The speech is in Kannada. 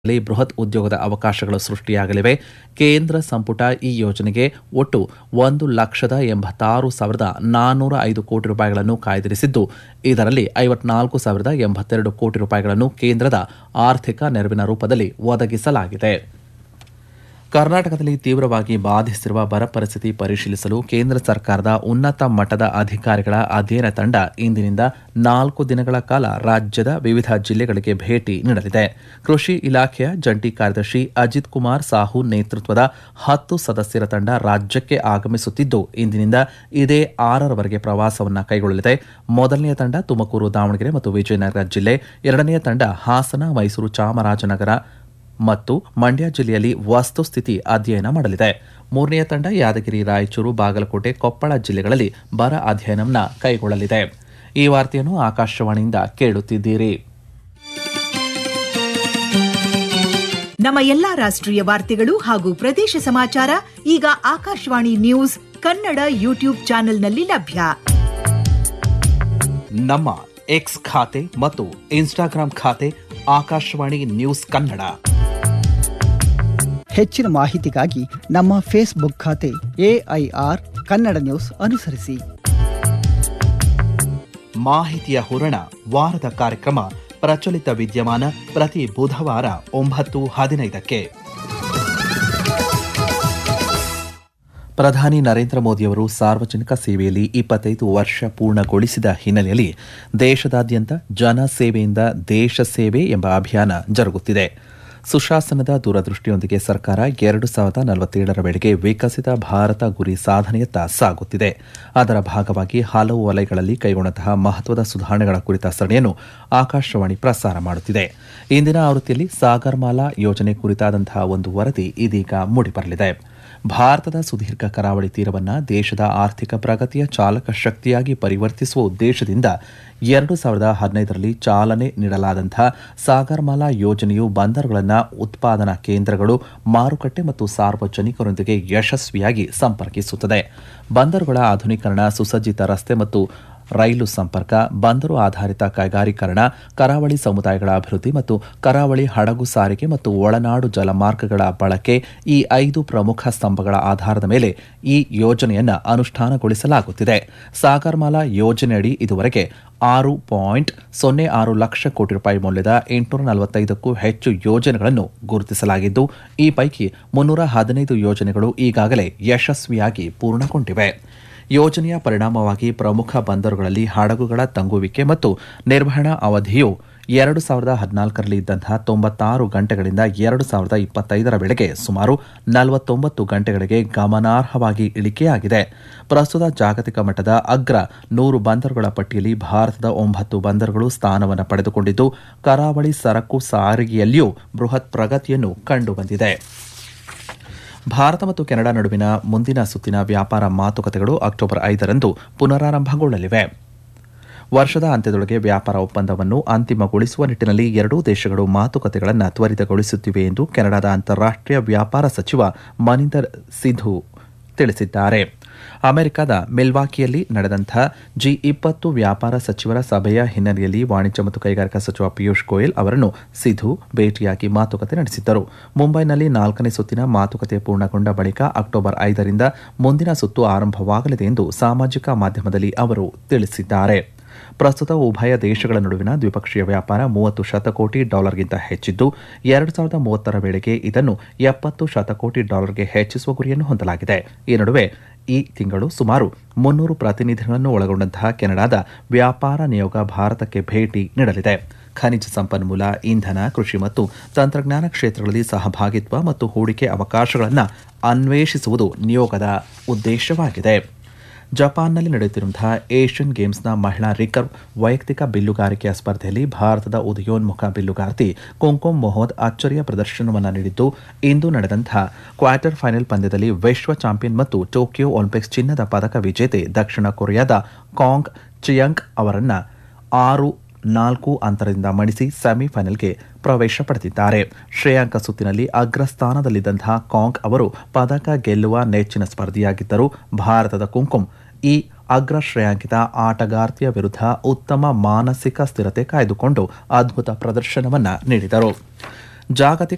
ಲ್ಲಿ ಬೃಹತ್ ಉದ್ಯೋಗದ ಅವಕಾಶಗಳು ಸೃಷ್ಟಿಯಾಗಲಿವೆ ಕೇಂದ್ರ ಸಂಪುಟ ಈ ಯೋಜನೆಗೆ ಒಟ್ಟು ಒಂದು ಲಕ್ಷದ ಎಂಬತ್ತಾರು ಸಾವಿರದ ನಾನ್ನೂರ ಐದು ಕೋಟಿ ರೂಪಾಯಿಗಳನ್ನು ಕಾಯ್ದಿರಿಸಿದ್ದು ಇದರಲ್ಲಿ ಐವತ್ನಾಲ್ಕು ಸಾವಿರದ ಎಂಬತ್ತೆರಡು ಕೋಟಿ ರೂಪಾಯಿಗಳನ್ನು ಕೇಂದ್ರದ ಆರ್ಥಿಕ ನೆರವಿನ ರೂಪದಲ್ಲಿ ಒದಗಿಸಲಾಗಿದೆ ಕರ್ನಾಟಕದಲ್ಲಿ ತೀವ್ರವಾಗಿ ಬಾಧಿಸಿರುವ ಬರ ಪರಿಸ್ಥಿತಿ ಪರಿಶೀಲಿಸಲು ಕೇಂದ್ರ ಸರ್ಕಾರದ ಉನ್ನತ ಮಟ್ಟದ ಅಧಿಕಾರಿಗಳ ಅಧ್ಯಯನ ತಂಡ ಇಂದಿನಿಂದ ನಾಲ್ಕು ದಿನಗಳ ಕಾಲ ರಾಜ್ಯದ ವಿವಿಧ ಜಿಲ್ಲೆಗಳಿಗೆ ಭೇಟಿ ನೀಡಲಿದೆ ಕೃಷಿ ಇಲಾಖೆಯ ಜಂಟಿ ಕಾರ್ಯದರ್ಶಿ ಅಜಿತ್ ಕುಮಾರ್ ಸಾಹು ನೇತೃತ್ವದ ಹತ್ತು ಸದಸ್ಯರ ತಂಡ ರಾಜ್ಯಕ್ಕೆ ಆಗಮಿಸುತ್ತಿದ್ದು ಇಂದಿನಿಂದ ಇದೇ ಆರರವರೆಗೆ ಪ್ರವಾಸವನ್ನು ಕೈಗೊಳ್ಳಲಿದೆ ಮೊದಲನೆಯ ತಂಡ ತುಮಕೂರು ದಾವಣಗೆರೆ ಮತ್ತು ವಿಜಯನಗರ ಜಿಲ್ಲೆ ಎರಡನೆಯ ತಂಡ ಹಾಸನ ಮೈಸೂರು ಚಾಮರಾಜನಗರ ಮತ್ತು ಮಂಡ್ಯ ಜಿಲ್ಲೆಯಲ್ಲಿ ವಸ್ತುಸ್ಥಿತಿ ಅಧ್ಯಯನ ಮಾಡಲಿದೆ ಮೂರನೆಯ ತಂಡ ಯಾದಗಿರಿ ರಾಯಚೂರು ಬಾಗಲಕೋಟೆ ಕೊಪ್ಪಳ ಜಿಲ್ಲೆಗಳಲ್ಲಿ ಬರ ಅಧ್ಯಯನವನ್ನು ಕೈಗೊಳ್ಳಲಿದೆ ಈ ವಾರ್ತೆಯನ್ನು ಆಕಾಶವಾಣಿಯಿಂದ ಕೇಳುತ್ತಿದ್ದೀರಿ ನಮ್ಮ ಎಲ್ಲಾ ರಾಷ್ಟ್ರೀಯ ವಾರ್ತೆಗಳು ಹಾಗೂ ಪ್ರದೇಶ ಸಮಾಚಾರ ಈಗ ಆಕಾಶವಾಣಿ ನ್ಯೂಸ್ ಕನ್ನಡ ಯೂಟ್ಯೂಬ್ ಚಾನೆಲ್ನಲ್ಲಿ ಲಭ್ಯ ನಮ್ಮ ಎಕ್ಸ್ ಖಾತೆ ಮತ್ತು ಇನ್ಸ್ಟಾಗ್ರಾಂ ಖಾತೆ ಆಕಾಶವಾಣಿ ನ್ಯೂಸ್ ಕನ್ನಡ ಹೆಚ್ಚಿನ ಮಾಹಿತಿಗಾಗಿ ನಮ್ಮ ಫೇಸ್ಬುಕ್ ಖಾತೆ ಎಐಆರ್ ಕನ್ನಡ ನ್ಯೂಸ್ ಅನುಸರಿಸಿ ಮಾಹಿತಿಯ ಹೂರಣ ವಾರದ ಕಾರ್ಯಕ್ರಮ ಪ್ರಚಲಿತ ವಿದ್ಯಮಾನ ಪ್ರತಿ ಬುಧವಾರ ಒಂಬತ್ತು ಹದಿನೈದಕ್ಕೆ ಪ್ರಧಾನಿ ನರೇಂದ್ರ ಮೋದಿಯವರು ಸಾರ್ವಜನಿಕ ಸೇವೆಯಲ್ಲಿ ಇಪ್ಪತ್ತೈದು ವರ್ಷ ಪೂರ್ಣಗೊಳಿಸಿದ ಹಿನ್ನೆಲೆಯಲ್ಲಿ ದೇಶದಾದ್ಯಂತ ಜನ ಸೇವೆಯಿಂದ ದೇಶ ಸೇವೆ ಎಂಬ ಅಭಿಯಾನ ಜರುಗುತ್ತಿದೆ ಸುಶಾಸನದ ದೂರದೃಷ್ಟಿಯೊಂದಿಗೆ ಸರ್ಕಾರ ಎರಡು ಸಾವಿರದ ನಲವತ್ತೇಳರ ವೇಳೆಗೆ ವಿಕಸಿತ ಭಾರತ ಗುರಿ ಸಾಧನೆಯತ್ತ ಸಾಗುತ್ತಿದೆ ಅದರ ಭಾಗವಾಗಿ ಹಲವು ವಲಯಗಳಲ್ಲಿ ಕೈಗೊಂಡಂತಹ ಮಹತ್ವದ ಸುಧಾರಣೆಗಳ ಕುರಿತ ಸರಣಿಯನ್ನು ಆಕಾಶವಾಣಿ ಪ್ರಸಾರ ಮಾಡುತ್ತಿದೆ ಇಂದಿನ ಆವೃತ್ತಿಯಲ್ಲಿ ಸಾಗರ್ಮಾಲಾ ಯೋಜನೆ ಕುರಿತಾದಂತಹ ಒಂದು ವರದಿ ಇದೀಗ ಮೂಡಿಬರಲಿದೆ ಭಾರತದ ಸುದೀರ್ಘ ಕರಾವಳಿ ತೀರವನ್ನು ದೇಶದ ಆರ್ಥಿಕ ಪ್ರಗತಿಯ ಚಾಲಕ ಶಕ್ತಿಯಾಗಿ ಪರಿವರ್ತಿಸುವ ಉದ್ದೇಶದಿಂದ ಎರಡು ಸಾವಿರದ ಹದಿನೈದರಲ್ಲಿ ಚಾಲನೆ ನೀಡಲಾದಂತಹ ಸಾಗರ್ಮಾಲಾ ಯೋಜನೆಯು ಬಂದರುಗಳನ್ನು ಉತ್ಪಾದನಾ ಕೇಂದ್ರಗಳು ಮಾರುಕಟ್ಟೆ ಮತ್ತು ಸಾರ್ವಜನಿಕರೊಂದಿಗೆ ಯಶಸ್ವಿಯಾಗಿ ಸಂಪರ್ಕಿಸುತ್ತದೆ ಬಂದರುಗಳ ಆಧುನೀಕರಣ ಸುಸಜ್ಜಿತ ರಸ್ತೆ ಮತ್ತು ರೈಲು ಸಂಪರ್ಕ ಬಂದರು ಆಧಾರಿತ ಕೈಗಾರೀಕರಣ ಕರಾವಳಿ ಸಮುದಾಯಗಳ ಅಭಿವೃದ್ಧಿ ಮತ್ತು ಕರಾವಳಿ ಹಡಗು ಸಾರಿಗೆ ಮತ್ತು ಒಳನಾಡು ಜಲಮಾರ್ಗಗಳ ಬಳಕೆ ಈ ಐದು ಪ್ರಮುಖ ಸ್ತಂಭಗಳ ಆಧಾರದ ಮೇಲೆ ಈ ಯೋಜನೆಯನ್ನು ಅನುಷ್ಠಾನಗೊಳಿಸಲಾಗುತ್ತಿದೆ ಸಾಗರ್ಮಾಲಾ ಯೋಜನೆಯಡಿ ಇದುವರೆಗೆ ಆರು ಪಾಯಿಂಟ್ ಸೊನ್ನೆ ಆರು ಲಕ್ಷ ಕೋಟಿ ರೂಪಾಯಿ ಮೌಲ್ಯದ ಎಂಟುನೂರ ನಲವತ್ತೈದಕ್ಕೂ ಹೆಚ್ಚು ಯೋಜನೆಗಳನ್ನು ಗುರುತಿಸಲಾಗಿದ್ದು ಈ ಪೈಕಿ ಮುನ್ನೂರ ಹದಿನೈದು ಯೋಜನೆಗಳು ಈಗಾಗಲೇ ಯಶಸ್ವಿಯಾಗಿ ಪೂರ್ಣಗೊಂಡಿವೆ ಯೋಜನೆಯ ಪರಿಣಾಮವಾಗಿ ಪ್ರಮುಖ ಬಂದರುಗಳಲ್ಲಿ ಹಡಗುಗಳ ತಂಗುವಿಕೆ ಮತ್ತು ನಿರ್ವಹಣಾ ಅವಧಿಯು ಎರಡು ಸಾವಿರದ ಹದಿನಾಲ್ಕರಲ್ಲಿ ಇದ್ದಂತಹ ತೊಂಬತ್ತಾರು ಗಂಟೆಗಳಿಂದ ಎರಡು ಸಾವಿರದ ಇಪ್ಪತ್ತೈದರ ವೇಳೆಗೆ ಸುಮಾರು ನಲವತ್ತೊಂಬತ್ತು ಗಂಟೆಗಳಿಗೆ ಗಮನಾರ್ಹವಾಗಿ ಇಳಿಕೆಯಾಗಿದೆ ಪ್ರಸ್ತುತ ಜಾಗತಿಕ ಮಟ್ಟದ ಅಗ್ರ ನೂರು ಬಂದರುಗಳ ಪಟ್ಟಿಯಲ್ಲಿ ಭಾರತದ ಒಂಬತ್ತು ಬಂದರುಗಳು ಸ್ಥಾನವನ್ನು ಪಡೆದುಕೊಂಡಿದ್ದು ಕರಾವಳಿ ಸರಕು ಸಾರಿಗೆಯಲ್ಲಿಯೂ ಬೃಹತ್ ಪ್ರಗತಿಯನ್ನು ಕಂಡುಬಂದಿದೆ ಭಾರತ ಮತ್ತು ಕೆನಡಾ ನಡುವಿನ ಮುಂದಿನ ಸುತ್ತಿನ ವ್ಯಾಪಾರ ಮಾತುಕತೆಗಳು ಅಕ್ಟೋಬರ್ ಐದರಂದು ಪುನರಾರಂಭಗೊಳ್ಳಲಿವೆ ವರ್ಷದ ಅಂತ್ಯದೊಳಗೆ ವ್ಯಾಪಾರ ಒಪ್ಪಂದವನ್ನು ಅಂತಿಮಗೊಳಿಸುವ ನಿಟ್ಟಿನಲ್ಲಿ ಎರಡೂ ದೇಶಗಳು ಮಾತುಕತೆಗಳನ್ನು ತ್ವರಿತಗೊಳಿಸುತ್ತಿವೆ ಎಂದು ಕೆನಡಾದ ಅಂತಾರಾಷ್ಟೀಯ ವ್ಯಾಪಾರ ಸಚಿವ ಮನಿಂದರ್ ಸಿಧು ತಿಳಿಸಿದ್ದಾರೆ ಅಮೆರಿಕದ ಮಿಲ್ವಾಕಿಯಲ್ಲಿ ನಡೆದಂಥ ಜಿ ಇಪ್ಪತ್ತು ವ್ಯಾಪಾರ ಸಚಿವರ ಸಭೆಯ ಹಿನ್ನೆಲೆಯಲ್ಲಿ ವಾಣಿಜ್ಯ ಮತ್ತು ಕೈಗಾರಿಕಾ ಸಚಿವ ಪಿಯೂಷ್ ಗೋಯಲ್ ಅವರನ್ನು ಸಿಧು ಭೇಟಿಯಾಗಿ ಮಾತುಕತೆ ನಡೆಸಿದ್ದರು ಮುಂಬೈನಲ್ಲಿ ನಾಲ್ಕನೇ ಸುತ್ತಿನ ಮಾತುಕತೆ ಪೂರ್ಣಗೊಂಡ ಬಳಿಕ ಅಕ್ಟೋಬರ್ ಐದರಿಂದ ಮುಂದಿನ ಸುತ್ತು ಆರಂಭವಾಗಲಿದೆ ಎಂದು ಸಾಮಾಜಿಕ ಮಾಧ್ಯಮದಲ್ಲಿ ಅವರು ತಿಳಿಸಿದ್ದಾರೆ ಪ್ರಸ್ತುತ ಉಭಯ ದೇಶಗಳ ನಡುವಿನ ದ್ವಿಪಕ್ಷೀಯ ವ್ಯಾಪಾರ ಮೂವತ್ತು ಶತಕೋಟಿ ಡಾಲರ್ಗಿಂತ ಹೆಚ್ಚಿದ್ದು ಎರಡು ಸಾವಿರದ ಮೂವತ್ತರ ವೇಳೆಗೆ ಇದನ್ನು ಎಪ್ಪತ್ತು ಶತಕೋಟಿ ಡಾಲರ್ಗೆ ಹೆಚ್ಚಿಸುವ ಗುರಿಯನ್ನು ಹೊಂದಲಾಗಿದೆ ಈ ನಡುವೆ ಈ ತಿಂಗಳು ಸುಮಾರು ಮುನ್ನೂರು ಪ್ರತಿನಿಧಿಗಳನ್ನು ಒಳಗೊಂಡಂತಹ ಕೆನಡಾದ ವ್ಯಾಪಾರ ನಿಯೋಗ ಭಾರತಕ್ಕೆ ಭೇಟಿ ನೀಡಲಿದೆ ಖನಿಜ ಸಂಪನ್ಮೂಲ ಇಂಧನ ಕೃಷಿ ಮತ್ತು ತಂತ್ರಜ್ಞಾನ ಕ್ಷೇತ್ರಗಳಲ್ಲಿ ಸಹಭಾಗಿತ್ವ ಮತ್ತು ಹೂಡಿಕೆ ಅವಕಾಶಗಳನ್ನು ಅನ್ವೇಷಿಸುವುದು ನಿಯೋಗದ ಉದ್ದೇಶವಾಗಿದೆ ಜಪಾನ್ನಲ್ಲಿ ನಡೆಯುತ್ತಿರುವಂತಹ ಏಷ್ಯನ್ ಗೇಮ್ಸ್ನ ಮಹಿಳಾ ರಿಕರ್ವ್ ವೈಯಕ್ತಿಕ ಬಿಲ್ಲುಗಾರಿಕೆಯ ಸ್ಪರ್ಧೆಯಲ್ಲಿ ಭಾರತದ ಉದಯೋನ್ಮುಖ ಬಿಲ್ಲುಗಾರ್ತಿ ಕುಂಕುಮ್ ಮೊಹೋದ್ ಅಚ್ಚರಿಯ ಪ್ರದರ್ಶನವನ್ನು ನೀಡಿದ್ದು ಇಂದು ನಡೆದಂತಹ ಕ್ವಾರ್ಟರ್ ಫೈನಲ್ ಪಂದ್ಯದಲ್ಲಿ ವಿಶ್ವ ಚಾಂಪಿಯನ್ ಮತ್ತು ಟೋಕಿಯೋ ಒಲಿಂಪಿಕ್ಸ್ ಚಿನ್ನದ ಪದಕ ವಿಜೇತೆ ದಕ್ಷಿಣ ಕೊರಿಯಾದ ಕಾಂಗ್ ಚಿಯಂಗ್ ಅವರನ್ನ ಆರು ನಾಲ್ಕು ಅಂತರದಿಂದ ಮಣಿಸಿ ಸೆಮಿಫೈನಲ್ಗೆ ಪ್ರವೇಶ ಪಡೆದಿದ್ದಾರೆ ಶ್ರೇಯಾಂಕ ಸುತ್ತಿನಲ್ಲಿ ಅಗ್ರಸ್ಥಾನದಲ್ಲಿದ್ದಂತಹ ಕಾಂಗ್ ಅವರು ಪದಕ ಗೆಲ್ಲುವ ನೆಚ್ಚಿನ ಸ್ಪರ್ಧಿಯಾಗಿದ್ದರು ಭಾರತದ ಕುಂಕುಮ್ ಈ ಅಗ್ರ ಶ್ರೇಯಾಂಕಿತ ಆಟಗಾರ್ತಿಯ ವಿರುದ್ಧ ಉತ್ತಮ ಮಾನಸಿಕ ಸ್ಥಿರತೆ ಕಾಯ್ದುಕೊಂಡು ಅದ್ಭುತ ಪ್ರದರ್ಶನವನ್ನ ನೀಡಿದರು ಜಾಗತಿಕ